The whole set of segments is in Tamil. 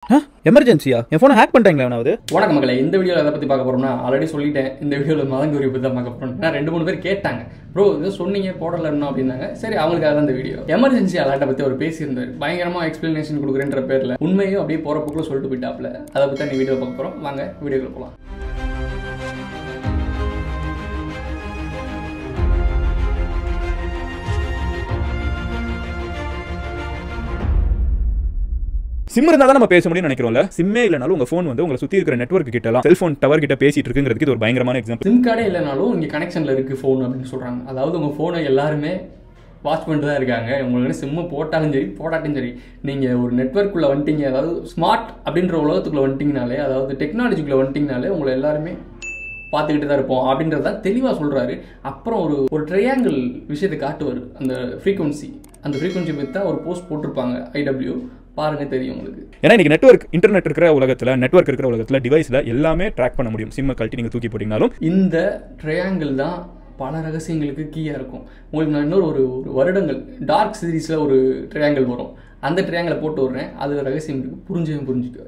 எமர்ஜென்சியா என் ஃபோனை ஹேக் பண்ணிட்டாங்களா எவனாவது வணக்கம் மக்களை இந்த வீடியோவில் எதை பற்றி பார்க்க போறோம்னா ஆல்ரெடி சொல்லிட்டேன் இந்த வீடியோவில் மதங்கூரி பற்றி தான் பார்க்க போகிறோம் ஏன்னா ரெண்டு மூணு பேர் கேட்டாங்க ப்ரோ இது சொன்னீங்க போடலன்னா அப்படின்னாங்க சரி அவங்களுக்காக தான் இந்த வீடியோ எமர்ஜென்சி அலர்ட்டை பற்றி அவர் பேசியிருந்தார் பயங்கரமாக எக்ஸ்பிளனேஷன் கொடுக்குறேன்ற பேரில் உண்மையும் அப்படியே போகிற போக்கில் சொல்லிட்டு போயிட்டாப்ல அதை பற்றி தான் வீடியோ பார்க்க போகிறோம் வாங்க வீடியோக்குள்ள போகலாம் சிம் இருந்தால் தான் நம்ம பேச முடியும்னு நினைக்கிறோம்ல சிம்மே இல்லைனாலும் உங்க ஃபோன் வந்து உங்களை சுற்றி இருக்கிற நெட்வொர்க் கிட்டலாம் செல்ஃபோன் டவர் கிட்ட பேசிட்டு இருக்குங்கிறதுக்கு இது ஒரு பயங்கரமான எக்ஸாம்பிள் சிம் கார்டே இல்லைனாலும் இங்கே கனெக்ஷனில் இருக்குது ஃபோன் அப்படின்னு சொல்கிறாங்க அதாவது உங்கள் ஃபோனை எல்லாருமே வாட்ச் பண்ணிட்டு தான் இருக்காங்க உங்களுக்கு சிம்மு போட்டாலும் சரி போடாட்டும் சரி நீங்கள் ஒரு நெட்ஒர்க்குள்ளே வந்துட்டீங்க அதாவது ஸ்மார்ட் அப்படின்ற உலகத்துக்குள்ளே வந்துட்டீங்கனாலே அதாவது டெக்னாலஜிக்குள்ளே வந்துட்டீங்கனாலே உங்களை எல்லாருமே பார்த்துக்கிட்டு தான் இருப்போம் அப்படின்றத தெளிவாக சொல்கிறாரு அப்புறம் ஒரு ஒரு ட்ரையாங்கிள் விஷயத்தை காட்டுவார் அந்த ஃப்ரீக்வன்சி அந்த ஃப்ரீக்வன்சி பற்றி தான் ஒரு போஸ்ட் போட்டிருப்பாங்க ஐடபிள்யூ பாருங்க தெரியும் உங்களுக்கு ஏன்னா இன்னைக்கு நெட்வொர்க் இன்டர்நெட் இருக்கிற உலகத்தில் நெட்வொர்க் இருக்கிற உலகத்தில் டிவைஸில் எல்லாமே ட்ராக் பண்ண முடியும் சிம்மை கழட்டி நீங்கள் தூக்கி போட்டிங்கனாலும் இந்த ட்ரையாங்கிள் தான் பல ரகசியங்களுக்கு கீயாக இருக்கும் உங்களுக்கு நான் இன்னொரு ஒரு ஒரு வருடங்கள் டார்க் சீரீஸில் ஒரு ட்ரையாங்கிள் வரும் அந்த ட்ரையாங்கிளை போட்டு விட்றேன் அது ரகசியம் இருக்குது புரிஞ்சவன் புரிஞ்சுக்க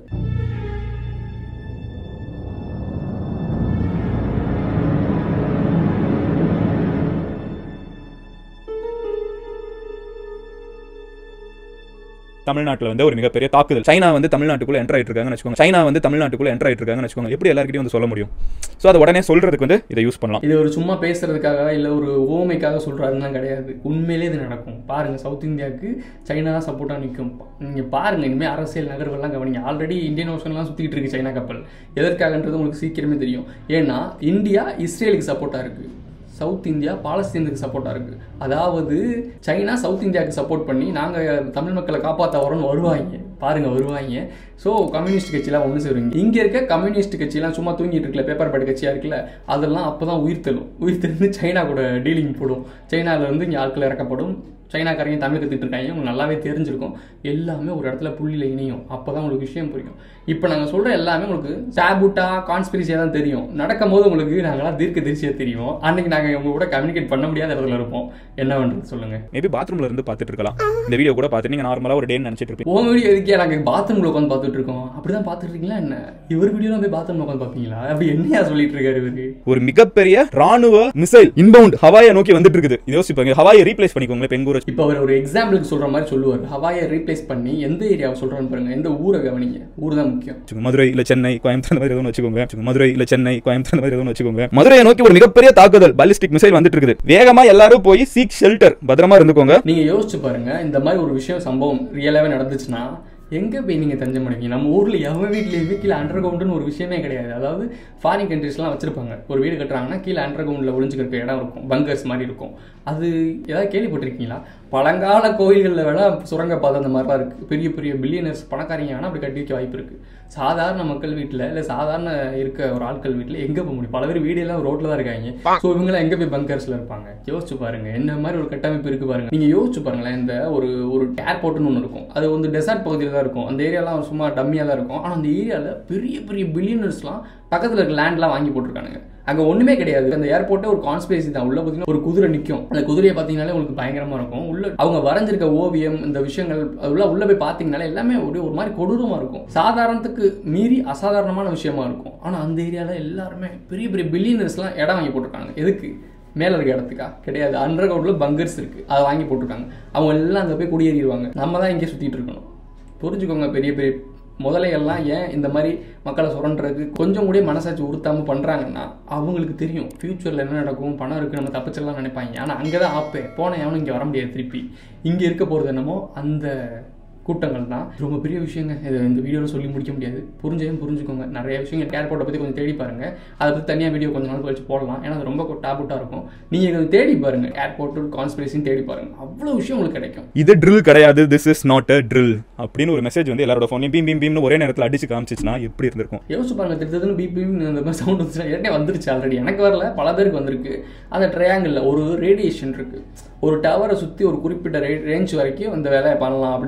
தமிழ்நாட்டில் வந்து ஒரு மிகப்பெரிய தாக்குதல் சைனா வந்து தமிழ்நாட்டுக்குள்ள என்டர் ஆயிட்டு இருக்காங்கன்னு வச்சுக்கோங்க சைனா வந்து தமிழ்நாட்டுக்குள்ள என்டர் ஆயிட்டு இருக்காங்கன்னு வச்சுக்கோங்க எப்படி எல்லாருக்கிட்டையும் வந்து சொல்ல முடியும் ஸோ அதை உடனே சொல்றதுக்கு வந்து இதை யூஸ் பண்ணலாம் இது ஒரு சும்மா பேசுறதுக்காக இல்லை ஒரு ஓமைக்காக சொல்கிறாருலாம் கிடையாது உண்மையிலே இது நடக்கும் பாருங்க சவுத் இந்தியாவுக்கு சைனா தான் சப்போர்ட்டாக நிற்கும் நீங்கள் பாருங்க இனிமேல் அரசியல் நகர்வெல்லாம் கவனிங்க ஆல்ரெடி இந்தியன் ஓஷன்லாம் சுற்றிக்கிட்டு இருக்கு சைனா கப்பல் எதற்காகன்றது உங்களுக்கு சீக்கிரமே தெரியும் ஏன்னா இந்தியா இஸ்ரேலுக்கு சப்போர்ட்டாக இருக்குது சவுத் இந்தியா பாலஸ்தீனத்துக்கு சப்போர்ட்டாக இருக்குது அதாவது சைனா சவுத் இந்தியாவுக்கு சப்போர்ட் பண்ணி நாங்கள் தமிழ் மக்களை காப்பாற்ற வரோன்னு வருவாங்க பாருங்க வருவாங்க ஸோ கம்யூனிஸ்ட் கட்சியெலாம் ஒன்று சேருவீங்க இங்கே இருக்க கம்யூனிஸ்ட் கட்சியெல்லாம் சும்மா தூங்கிட்டு இருக்குல்ல பேப்பர் பாட்டு கட்சியாக இருக்குல்ல அதெல்லாம் அப்போ தான் உயிர் தெழும் உயிர் தெளிந்து சைனா கூட டீலிங் போடும் சைனாவிலேருந்து இங்கே ஆட்கள் இறக்கப்படும் சைனாக்காரங்க தமிழ் கற்றுட்டு இருக்காங்க உங்களுக்கு நல்லாவே தெரிஞ்சிருக்கும் எல்லாமே ஒரு இடத்துல புள்ளியில் இணையும் அப்போ தான் உங்களுக்கு விஷயம் புரியும் இப்போ நாங்கள் சொல்கிற எல்லாமே உங்களுக்கு சாபுட்டா கான்ஸ்பிரிசியாக தான் தெரியும் நடக்கும்போது உங்களுக்கு நாங்களாம் தீர்க்க தரிசியாக தெரியும் அன்னைக்கு நாங்கள் உங்க கூட கம்யூனிகேட் பண்ண முடியாத இடத்துல இருப்போம் என்ன பண்ணுறது சொல்லுங்கள் மேபி பாத்ரூம்ல இருந்து பார்த்துட்டு இருக்கலாம் இந்த வீடியோ கூட பார்த்து நீங்கள் நார்மலாக ஒரு டேன்னு நினச்சிட்டு இருப்பீங்க உன் வீடியோ எதுக்கே நாங்கள் பாத்ரூமில் உட்காந்து பார்த்துட்டு இருக்கோம் அப்படி தான் பார்த்துட்டு இருக்கீங்களா என்ன இவர் வீடியோலாம் போய் பாத்ரூமில் உட்காந்து பார்ப்பீங்களா அப்படி என்னையா சொல்லிட்டு இருக்காரு இவரு ஒரு மிகப்பெரிய ராணுவ மிசைல் இன்பவுண்ட் ஹவாயை நோக்கி வந்துட்டு இருக்குது இது யோசிப்பாங்க ஹவாயை ரீப்ளேஸ் பண்ணிக்கோங்களேன் பெங்கூர் இப்போ அவர் ஒரு எக்ஸாம்பிளுக்கு சொல்கிற மாதிரி சொல்லுவார் ஹவாயை ரீப்ளேஸ் பண்ணி எந்த ஏரியாவை சொல்கிறான்னு பாருங்க எந்த ஊரை கவனிங்க ஊர் தான் முக்கியம் வச்சுக்கோங்க. மதுரை இல்ல சென்னை கோயம்புத்தூர் அந்த மாதிரி எதுவும் வச்சுக்கோங்க வச்சுக்கோங்க. மதுரை இல்ல சென்னை கோயம்புத்தூர் அந்த மாதிரி எதுவும் வச்சுக்கோங்க மதுரையை நோக்கி ஒரு மிகப்பெரிய தாக்குதல் பாலிஸ்டிக் மிசைல் வந்துட்டு இருக்குது வேகமா எல்லாரும் போய் சீக் ஷெல்டர் பத்திரமா இருந்துக்கோங்க நீங்கள் யோசிச்சு பாருங்க இந்த மாதிரி ஒரு விஷயம் சம்பவம் ரியலாகவே நடந்துச்சுன்னா எங்கே போய் நீங்கள் தஞ்சம் அடைவீங்க நம்ம ஊரில் எவன் வீட்லேயுமே கீழே அண்டர் கிரவுண்டுன்னு ஒரு விஷயமே கிடையாது அதாவது ஃபாரின் கண்ட்ரீஸ்லாம் வச்சிருப்பாங்க ஒரு வீடு கட்டுறாங்கன்னா கீழே அண்டர் கிரவுண்டில் ஒளிஞ்சுக்கிற இடம் இருக்கும் பங்கர்ஸ் மாதிரி இருக்கும் அது ஏதாவது கேள்விப்பட்டிருக்கீங்களா பழங்கால கோயில்களில் வேணா சுரங்க பாதை அந்த மாதிரிலாம் இருக்குது பெரிய பெரிய பில்லியனர்ஸ் பணக்காரங்க ஆனால் அப்படி கட்டி வைக்க வாய்ப்பு இருக்குது சாதாரண மக்கள் வீட்டில் இல்லை சாதாரண இருக்க ஒரு ஆட்கள் வீட்டில் எங்கே போக முடியும் பல பேர் வீடெல்லாம் ரோட்டில் தான் இருக்காங்க ஸோ இவங்களாம் எங்கே போய் பங்கர்ஸில் இருப்பாங்க யோசிச்சு பாருங்க என்ன மாதிரி ஒரு கட்டமைப்பு இருக்கு பாருங்க நீங்கள் யோசிச்சு பாருங்களேன் இந்த ஒரு ஒரு ஏர்போர்ட்னு ஒன்று இருக்கும் அது வந்து டெசர்ட் பகுதியில் தான் இருக்கும் அந்த ஏரியாலாம் சும்மா டம்மியாக தான் இருக்கும் ஆனால் அந்த ஏரியாவில் பெரிய பெரிய பில்லியனர்ஸ்லாம் பக்கத்தில் இருக்க லேண்ட்லாம் வாங்கி போட்டிருக்கானுங்க அங்கே ஒன்றுமே கிடையாது அந்த ஏர்போர்ட்டே ஒரு கான்ஸ்பிரசி தான் உள்ள பார்த்தீங்கன்னா ஒரு குதிரை நிற்கும் அந்த குதிரையை பார்த்தீங்கனாலே உங்களுக்கு பயங்கரமாக இருக்கும் உள்ள அவங்க வரைஞ்சிருக்க ஓவியம் இந்த விஷயங்கள் அது உள்ள உள்ள போய் பார்த்தீங்கனாலே எல்லாமே ஒரு ஒரு மாதிரி கொடூரமாக இருக்கும் சாதாரணத்துக்கு மீறி அசாதாரணமான விஷயமா இருக்கும் ஆனால் அந்த ஏரியாவில் எல்லாருமே பெரிய பெரிய பில்லியனர்ஸ்லாம் இடம் வாங்கி போட்டிருக்காங்க எதுக்கு மேலே இருக்க இடத்துக்கா கிடையாது அண்டர் கிரவுண்டில் பங்கர்ஸ் இருக்குது அதை வாங்கி போட்டிருக்காங்க அவங்க எல்லாம் அங்கே போய் குடியேறிடுவாங்க நம்ம தான் இங்கே சுற்றிட்டு இருக்கணும் புரிஞ்சுக்கோங்க பெரிய பெரிய முதலைகள்லாம் ஏன் இந்த மாதிரி மக்களை சுரண்டுறதுக்கு கொஞ்சம் கூட மனசாட்சி உறுத்தாமல் பண்ணுறாங்கன்னா அவங்களுக்கு தெரியும் ஃப்யூச்சரில் என்ன நடக்கும் பணம் இருக்குது நம்ம தப்பிச்சிடலாம் நினைப்பாங்க ஆனால் அங்கே தான் ஆப்பே போன எவனும் இங்கே வர முடியாது திருப்பி இங்கே இருக்க போகிறது என்னமோ அந்த கூட்டங்கள் தான் ரொம்ப பெரிய விஷயங்க இது இந்த வீடியோவில் சொல்லி முடிக்க முடியாது புரிஞ்சையும் புரிஞ்சுக்கோங்க நிறைய விஷயங்கள் ஏர்போர்ட்டை பற்றி கொஞ்சம் தேடி பாருங்க அதை பற்றி தனியாக வீடியோ கொஞ்சம் நாள் கழிச்சு போடலாம் ஏன்னா அது ரொம்ப டாபுட்டாக இருக்கும் நீங்கள் கொஞ்சம் தேடி பாருங்க ஏர்போர்ட்டு கான்ஸ்பிரசின்னு தேடி பாருங்க அவ்வளோ விஷயம் உங்களுக்கு கிடைக்கும் இது ட்ரில் கிடையாது this is not a drill அப்படின்னு ஒரு மெசேஜ் வந்து எல்லாரோட ஃபோன்லையும் பீம் பீம் பீம்னு ஒரே நேரத்தில் அடிச்சு காமிச்சிச்சுன்னா எப்படி இருந்திருக்கும் யோசிச்சு பாருங்க திருத்ததுன்னு பிபின்னு அந்த மாதிரி சவுண்ட் வந்துச்சுன்னா ஏற்கனவே வந்துருச்சு ஆல்ரெடி எனக்கு வரல பல பேருக்கு வந்திருக்கு அந்த ட்ரையாங்கிளில் ஒரு ரேடியேஷன் இருக்கு ஒரு டவரை சுற்றி ஒரு குறிப்பிட்ட ரே ரேஞ்ச் வரைக்கும் இந்த வேலையை பண்ணலாம் அப்படின்னு சொல்லி பண்ணியிருக்காங்க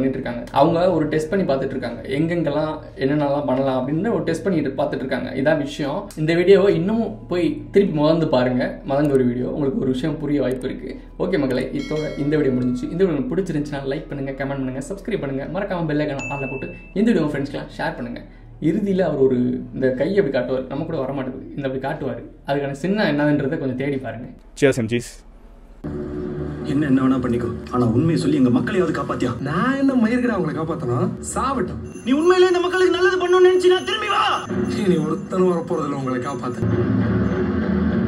பண்ணிட்டு இருக்காங்க அவங்க ஒரு டெஸ்ட் பண்ணி பார்த்துட்டு இருக்காங்க எங்கெங்கெல்லாம் என்னென்னலாம் பண்ணலாம் அப்படின்னு ஒரு டெஸ்ட் பண்ணிட்டு பார்த்துட்டு இருக்காங்க இதான் விஷயம் இந்த வீடியோவை இன்னும் போய் திருப்பி மறந்து பாருங்க மறந்து ஒரு வீடியோ உங்களுக்கு ஒரு விஷயம் புரிய வாய்ப்பு இருக்கு ஓகே மக்களை இதோட இந்த வீடியோ முடிஞ்சிச்சு இந்த வீடியோ உங்களுக்கு பிடிச்சிருந்துச்சுன்னா லைக் பண்ணுங்க கமெண்ட் பண்ணுங்க சப்ஸ்கிரைப் பண்ணுங்க மறக்காம பெல் ஐக்கான ஆன்ல போட்டு இந்த வீடியோ உங்க ஃப்ரெண்ட்ஸ்க்குலாம் ஷேர் பண்ணுங்க இறுதியில் அவர் ஒரு இந்த கையை அப்படி காட்டுவார் நம்ம கூட வர மாட்டேங்குது இந்த அப்படி காட்டுவார் அதுக்கான சின்ன என்னதுன்றதை கொஞ்சம் தேடி பாருங்க சியர்ஸ் எம்ஜிஸ் என்ன என்ன வேணா பண்ணிக்கோ ஆனா உண்மையை சொல்லி எங்க மக்களையாவது காப்பாத்தியா நான் என்ன மயிர்கிட அவங்களை காப்பாத்தணும் சாவட்டும் நீ உண்மையிலே இந்த மக்களுக்கு நல்லது பண்ணணும்னு நினைச்சினா திரும்பி வா இனி ஒருத்தனும் வரப்போறதில்ல உங்களை காப்பாத்த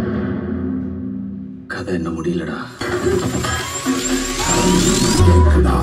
கதை என்ன முடியலடா கேக்குதா